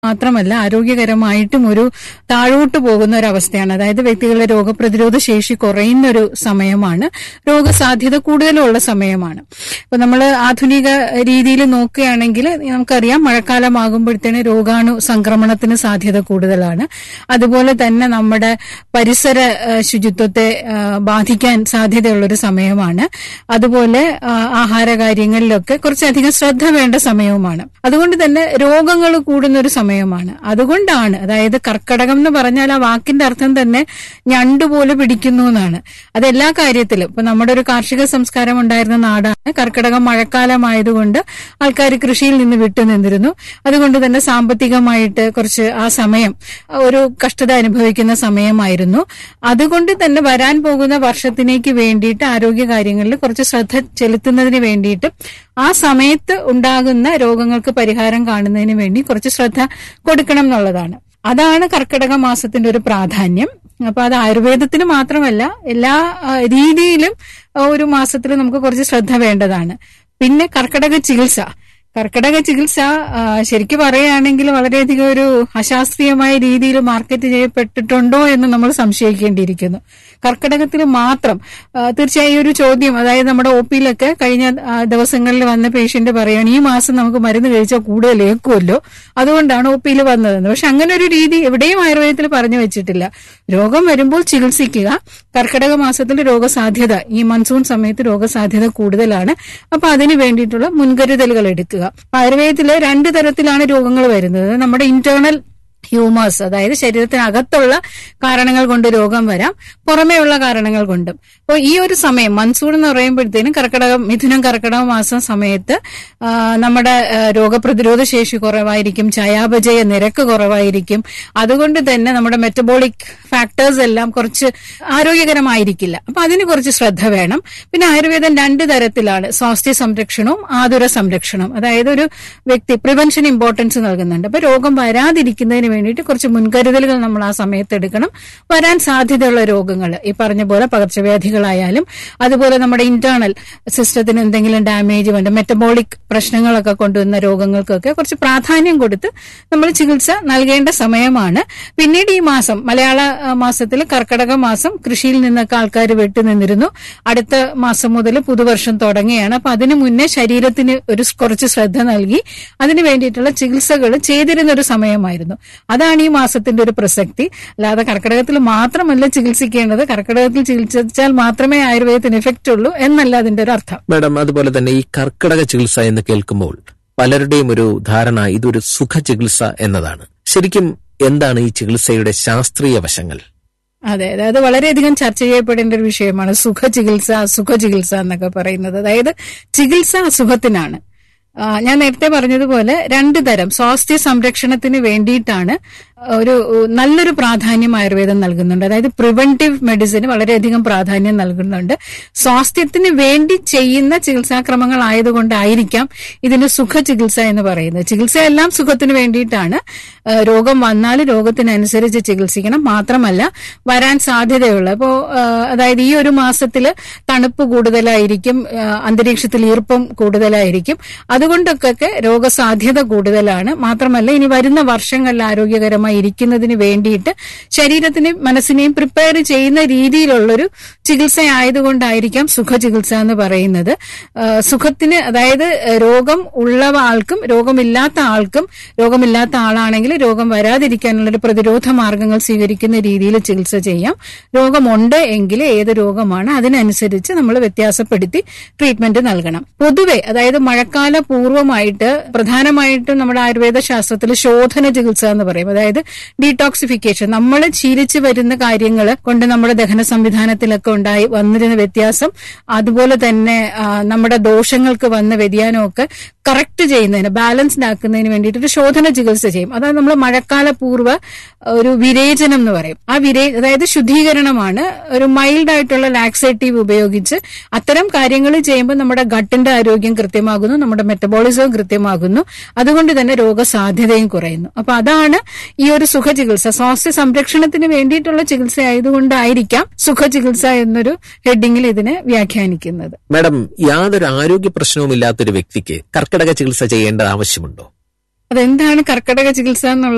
മാത്രമല്ല ആരോഗ്യകരമായിട്ടും ഒരു താഴോട്ട് പോകുന്ന ഒരു അവസ്ഥയാണ് അതായത് വ്യക്തികളുടെ രോഗപ്രതിരോധ ശേഷി കുറയുന്ന ഒരു സമയമാണ് രോഗസാധ്യത കൂടുതലുള്ള സമയമാണ് ഇപ്പൊ നമ്മൾ ആധുനിക രീതിയിൽ നോക്കുകയാണെങ്കിൽ നമുക്കറിയാം മഴക്കാലമാകുമ്പോഴത്തേന് രോഗാണു സംക്രമണത്തിന് സാധ്യത കൂടുതലാണ് അതുപോലെ തന്നെ നമ്മുടെ പരിസര ആ, ശുചിത്വത്തെ ആ, ബാധിക്കാൻ സാധ്യതയുള്ള ഒരു സമയമാണ് അതുപോലെ ആ, ആഹാര കാര്യങ്ങളിലൊക്കെ കുറച്ചധികം ശ്രദ്ധ വേണ്ട സമയവുമാണ് അതുകൊണ്ട് തന്നെ രോഗങ്ങൾ കൂടുന്ന ഒരു സമയമാണ് അതുകൊണ്ടാണ് അതായത് കർക്കടകം എന്ന് പറഞ്ഞാൽ ആ വാക്കിന്റെ അർത്ഥം തന്നെ ഞണ്ടുപോലെ പിടിക്കുന്നു എന്നാണ് അത് എല്ലാ കാര്യത്തിലും ഇപ്പൊ നമ്മുടെ ഒരു കാർഷിക സംസ്കാരം ഉണ്ടായിരുന്ന നാടാണ് കർക്കിടകം മഴക്കാലമായതുകൊണ്ട് ആൾക്കാർ കൃഷിയിൽ നിന്ന് വിട്ടു നിന്നിരുന്നു അതുകൊണ്ട് തന്നെ സാമ്പത്തികമായിട്ട് കുറച്ച് ആ സമയം ഒരു കഷ്ടത അനുഭവിക്കുന്ന സമയമായിരുന്നു അതുകൊണ്ട് തന്നെ വരാൻ പോകുന്ന വർഷത്തിലേക്ക് വേണ്ടിയിട്ട് ആരോഗ്യ കാര്യങ്ങളിൽ കുറച്ച് ശ്രദ്ധ ചെലുത്തുന്നതിന് വേണ്ടിയിട്ട് ആ സമയത്ത് ഉണ്ടാകുന്ന രോഗങ്ങൾക്ക് പരിഹാരം കാണുന്നതിന് വേണ്ടി കുറച്ച് ശ്രദ്ധ കൊടുക്കണം എന്നുള്ളതാണ് അതാണ് കർക്കിടക മാസത്തിന്റെ ഒരു പ്രാധാന്യം അപ്പൊ അത് ആയുർവേദത്തിന് മാത്രമല്ല എല്ലാ ആ, രീതിയിലും ആ, ഒരു മാസത്തിൽ നമുക്ക് കുറച്ച് ശ്രദ്ധ വേണ്ടതാണ് പിന്നെ കർക്കിടക ചികിത്സ കർക്കിടക ചികിത്സ ആ, ശരിക്കും പറയുകയാണെങ്കിൽ വളരെയധികം ഒരു അശാസ്ത്രീയമായ രീതിയിൽ മാർക്കറ്റ് ചെയ്യപ്പെട്ടിട്ടുണ്ടോ എന്ന് നമ്മൾ സംശയിക്കേണ്ടിയിരിക്കുന്നു കർക്കിടകത്തിൽ മാത്രം ആ, തീർച്ചയായും ഒരു ചോദ്യം അതായത് നമ്മുടെ ഒ പിയിലൊക്കെ കഴിഞ്ഞ ആ, ദിവസങ്ങളിൽ വന്ന പേഷ്യന്റ് പറയുകയാണ് ഈ മാസം നമുക്ക് മരുന്ന് കഴിച്ചാൽ കൂടുതൽ ഏക്കുമല്ലോ അതുകൊണ്ടാണ് ഒ പിയിൽ വന്നതെന്ന് പക്ഷെ അങ്ങനെ ഒരു രീതി എവിടെയും ആയുർവേദത്തിൽ പറഞ്ഞു വെച്ചിട്ടില്ല രോഗം വരുമ്പോൾ ചികിത്സിക്കുക കർക്കിടക മാസത്തിൽ രോഗസാധ്യത ഈ മൺസൂൺ സമയത്ത് രോഗസാധ്യത കൂടുതലാണ് അപ്പൊ അതിന് വേണ്ടിയിട്ടുള്ള മുൻകരുതലുകൾ എടുക്കുക ആയുർവേദത്തിൽ രണ്ട് തരത്തിലാണ് രോഗങ്ങൾ വരുന്നത് നമ്മുടെ ഇന്റേണൽ ഹ്യൂമേഴ്സ് അതായത് ശരീരത്തിനകത്തുള്ള കാരണങ്ങൾ കൊണ്ട് രോഗം വരാം പുറമേയുള്ള കാരണങ്ങൾ കൊണ്ടും അപ്പോൾ ഈ ഒരു സമയം മൺസൂൺ എന്ന് പറയുമ്പോഴത്തേനും കർക്കിടകം മിഥുനം കർക്കിടക മാസം സമയത്ത് ആ, നമ്മുടെ ആ, രോഗപ്രതിരോധ ശേഷി കുറവായിരിക്കും ചയാപചയ നിരക്ക് കുറവായിരിക്കും അതുകൊണ്ട് തന്നെ നമ്മുടെ മെറ്റബോളിക് ഫാക്ടേഴ്സ് എല്ലാം കുറച്ച് ആരോഗ്യകരമായിരിക്കില്ല അപ്പൊ അതിന് കുറച്ച് ശ്രദ്ധ വേണം പിന്നെ ആയുർവേദം രണ്ട് തരത്തിലാണ് സ്വാസ്ഥ്യ സംരക്ഷണവും ആതുര സംരക്ഷണവും അതായത് ഒരു വ്യക്തി പ്രിവെൻഷൻ ഇമ്പോർട്ടൻസ് നൽകുന്നുണ്ട് അപ്പൊ രോഗം വരാതിരിക്കുന്നതിന് വേണ്ടിയിട്ട് കുറച്ച് മുൻകരുതലുകൾ നമ്മൾ ആ സമയത്ത് എടുക്കണം വരാൻ സാധ്യതയുള്ള രോഗങ്ങൾ ഈ പറഞ്ഞ പോലെ പകർച്ചവ്യാധികളായാലും അതുപോലെ നമ്മുടെ ഇന്റേണൽ സിസ്റ്റത്തിന് എന്തെങ്കിലും ഡാമേജ് വേണ്ട മെറ്റബോളിക് പ്രശ്നങ്ങളൊക്കെ കൊണ്ടുവന്ന രോഗങ്ങൾക്കൊക്കെ കുറച്ച് പ്രാധാന്യം കൊടുത്ത് നമ്മൾ ചികിത്സ നൽകേണ്ട സമയമാണ് പിന്നീട് ഈ മാസം മലയാള ആ, മാസത്തിൽ കർക്കടക മാസം കൃഷിയിൽ നിന്നൊക്കെ ആൾക്കാർ വിട്ടുനിന്നിരുന്നു അടുത്ത മാസം മുതൽ പുതുവർഷം തുടങ്ങുകയാണ് അപ്പൊ അതിനു മുന്നേ ശരീരത്തിന് ഒരു സ് കുറച്ച് ശ്രദ്ധ നൽകി അതിന് വേണ്ടിയിട്ടുള്ള ചികിത്സകൾ ചെയ്തിരുന്ന ഒരു സമയമായിരുന്നു അതാണ് ഈ മാസത്തിന്റെ ഒരു പ്രസക്തി അല്ലാതെ കർക്കിടകത്തിൽ മാത്രമല്ല ചികിത്സിക്കേണ്ടത് കർക്കിടകത്തിൽ ചികിത്സിച്ചാൽ മാത്രമേ ആയുർവേദത്തിന് എഫക്റ്റ് ഉള്ളൂ എന്നല്ല അതിന്റെ ഒരു അർത്ഥം മാഡം അതുപോലെ തന്നെ ഈ കർക്കിടക ചികിത്സ എന്ന് കേൾക്കുമ്പോൾ പലരുടെയും ഒരു ധാരണ ഇതൊരു സുഖ ചികിത്സ എന്നതാണ് ശരിക്കും എന്താണ് ഈ ചികിത്സയുടെ ശാസ്ത്രീയ വശങ്ങൾ അതെ അതായത് വളരെയധികം ചർച്ച ചെയ്യപ്പെടേണ്ട ഒരു വിഷയമാണ് സുഖ ചികിത്സ അസുഖ ചികിത്സ എന്നൊക്കെ പറയുന്നത് അതായത് ചികിത്സ അസുഖത്തിനാണ് ആ, ഞാൻ നേരത്തെ പറഞ്ഞതുപോലെ രണ്ട് തരം സ്വാസ്ഥ്യ സംരക്ഷണത്തിന് വേണ്ടിയിട്ടാണ് ഒരു നല്ലൊരു പ്രാധാന്യം ആയുർവേദം നൽകുന്നുണ്ട് അതായത് പ്രിവെന്റീവ് മെഡിസിന് വളരെയധികം പ്രാധാന്യം നൽകുന്നുണ്ട് സ്വാസ്ഥ്യത്തിന് വേണ്ടി ചെയ്യുന്ന ചികിത്സാക്രമങ്ങൾ ആയതുകൊണ്ടായിരിക്കാം ഇതിന് സുഖ ചികിത്സ എന്ന് പറയുന്നത് ചികിത്സ എല്ലാം സുഖത്തിന് വേണ്ടിയിട്ടാണ് ആ, രോഗം വന്നാൽ രോഗത്തിനനുസരിച്ച് ചികിത്സിക്കണം മാത്രമല്ല വരാൻ സാധ്യതയുള്ള ഇപ്പോ ആ, അതായത് ഈ ഒരു മാസത്തില് തണുപ്പ് കൂടുതലായിരിക്കും ആ, അന്തരീക്ഷത്തിൽ ഈർപ്പം കൂടുതലായിരിക്കും അതുകൊണ്ടൊക്കെ രോഗസാധ്യത കൂടുതലാണ് മാത്രമല്ല ഇനി വരുന്ന വർഷങ്ങളിൽ ആരോഗ്യകരമായി ഇരിക്കുന്നതിന് വേണ്ടിയിട്ട് ശരീരത്തിനെയും മനസ്സിനെയും പ്രിപ്പയർ ചെയ്യുന്ന രീതിയിലുള്ളൊരു ചികിത്സ ആയതുകൊണ്ടായിരിക്കാം സുഖ ചികിത്സ എന്ന് പറയുന്നത് ആ, സുഖത്തിന് അതായത് രോഗം ഉള്ള ആൾക്കും രോഗമില്ലാത്ത ആൾക്കും രോഗമില്ലാത്ത ആളാണെങ്കിൽ രോഗം വരാതിരിക്കാനുള്ള ഒരു പ്രതിരോധ മാർഗങ്ങൾ സ്വീകരിക്കുന്ന രീതിയിൽ ചികിത്സ ചെയ്യാം രോഗമുണ്ട് എങ്കിൽ ഏത് രോഗമാണ് അതിനനുസരിച്ച് നമ്മൾ വ്യത്യാസപ്പെടുത്തി ട്രീറ്റ്മെന്റ് നൽകണം പൊതുവെ അതായത് മഴക്കാല പൂർവ്വമായിട്ട് പ്രധാനമായിട്ടും നമ്മുടെ ആയുർവേദ ശാസ്ത്രത്തിൽ ശോധന ചികിത്സ എന്ന് പറയും അതായത് ഡീടോക്സിഫിക്കേഷൻ നമ്മൾ ശീലിച്ചു വരുന്ന കാര്യങ്ങൾ കൊണ്ട് നമ്മുടെ ദഹന സംവിധാനത്തിലൊക്കെ ഉണ്ടായി വന്നിരുന്ന വ്യത്യാസം അതുപോലെ തന്നെ ആ, നമ്മുടെ ദോഷങ്ങൾക്ക് വന്ന വ്യതിയാനമൊക്കെ കറക്റ്റ് ചെയ്യുന്നതിന് ബാലൻസ്ഡ് ആക്കുന്നതിന് വേണ്ടിയിട്ട് ഒരു ശോധന ചികിത്സ ചെയ്യും അതാണ് നമ്മൾ മഴക്കാല പൂർവ്വ ഒരു വിരേചനം എന്ന് പറയും ആ വിരേ അതായത് ശുദ്ധീകരണമാണ് ഒരു മൈൽഡ് ആയിട്ടുള്ള ലാക്സേറ്റീവ് ഉപയോഗിച്ച് അത്തരം കാര്യങ്ങൾ ചെയ്യുമ്പോൾ നമ്മുടെ ഗട്ടിന്റെ ആരോഗ്യം കൃത്യമാകുന്നു നമ്മുടെ മെറ്റബോളിസവും കൃത്യമാകുന്നു അതുകൊണ്ട് തന്നെ രോഗസാധ്യതയും കുറയുന്നു അപ്പൊ അതാണ് ഈ ഒരു സുഖ ചികിത്സ സ്വാസ്ഥ്യ സംരക്ഷണത്തിന് വേണ്ടിയിട്ടുള്ള ചികിത്സ ആയതുകൊണ്ടായിരിക്കാം സുഖ ചികിത്സ എന്നൊരു ഹെഡിങ്ങിൽ ഇതിനെ വ്യാഖ്യാനിക്കുന്നത് മാഡം യാതൊരു ആരോഗ്യ പ്രശ്നവും ഇല്ലാത്തൊരു വ്യക്തിക്ക് കർക്കിടക ചികിത്സ ചെയ്യേണ്ട ആവശ്യമുണ്ടോ അതെന്താണ് കർക്കിടക ചികിത്സ എന്നുള്ള